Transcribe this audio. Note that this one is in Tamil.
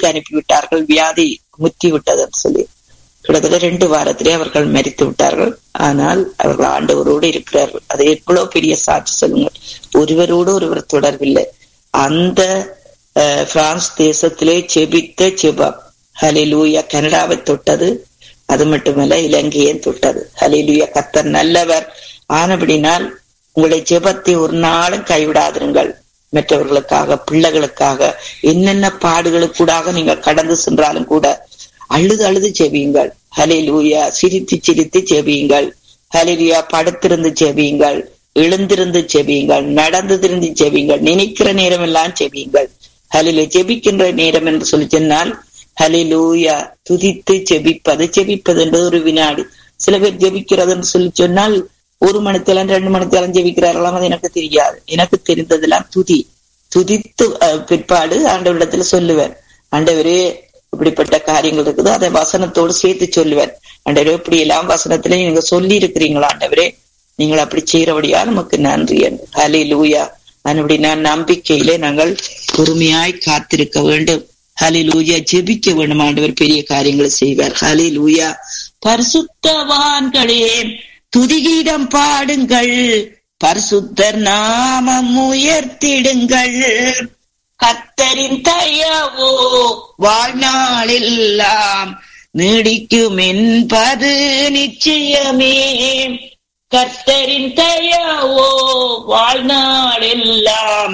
வீட்டுக்கு அனுப்பிவிட்டார்கள் வியாதி முத்தி விட்டதுன்னு சொல்லி கிட்டத்தட்ட ரெண்டு வாரத்திலே அவர்கள் மறித்து விட்டார்கள் ஆனால் அவர்கள் ஆண்டவரோடு இருக்கிறார்கள் அது எவ்வளவு பெரிய சாட்சி சொல்லுங்கள் ஒருவரோடு ஒருவர் தொடர்பில்லை அந்த பிரான்ஸ் தேசத்திலே செபித்த செபம் ஹலிலூயா கனடாவை தொட்டது அது மட்டுமல்ல இலங்கையை தொட்டது ஹலிலூயா கத்தர் நல்லவர் ஆனபடினால் உங்களுடைய ஜெபத்தை ஒரு நாளும் கைவிடாதிருங்கள் மற்றவர்களுக்காக பிள்ளைகளுக்காக என்னென்ன பாடுகளுக்கூடாக நீங்கள் கடந்து சென்றாலும் கூட அழுது அழுது செவியுங்கள் ஹலே லூயா சிரித்து சிரித்து செவியுங்கள் ஹலிலியா படுத்திருந்து செவியுங்கள் எழுந்திருந்து செவியுங்கள் நடந்து திருந்து செவியுங்கள் நினைக்கிற நேரம் எல்லாம் செவியுங்கள் ஹலில ஜெபிக்கின்ற நேரம் என்று சொல்லி சொன்னால் ஹலிலூயா துதித்து செபிப்பது செபிப்பது என்பது ஒரு வினாடி சில பேர் ஜெபிக்கிறது என்று சொல்லி சொன்னால் ஒரு மணித்தேலம் ரெண்டு மணித்தேலம் ஜெபிக்கிறார்களாம் அது எனக்கு தெரியாது எனக்கு தெரிந்ததெல்லாம் துதி துதித்து பிற்பாடு ஆண்டவரிடத்துல சொல்லுவேன் ஆண்டவரே இப்படிப்பட்ட காரியங்கள் இருக்குது அதை வசனத்தோடு சேர்த்து சொல்லுவேன் ஆண்டவரே இப்படி எல்லாம் வசனத்துல நீங்க சொல்லி இருக்கிறீங்களா ஆண்டவரே நீங்கள் அப்படி செய்யறபடியா நமக்கு நன்றி என்று ஹலே லூயா அதனுடைய நான் நம்பிக்கையிலே நாங்கள் பொறுமையாய் காத்திருக்க வேண்டும் ஹலே லூயா ஜெபிக்க வேண்டும் ஆண்டவர் பெரிய காரியங்களை செய்வார் ஹலே லூயா பரிசுத்தவான்களே துதிகீடம் பாடுங்கள் பரிசுத்தர் நாமம் உயர்த்திடுங்கள் கத்தரின் தயவோ வாழ்நாளெல்லாம் நீடிக்கும் என்பது நிச்சயமே கர்த்தரின் தயவோ வாழ்நாளெல்லாம்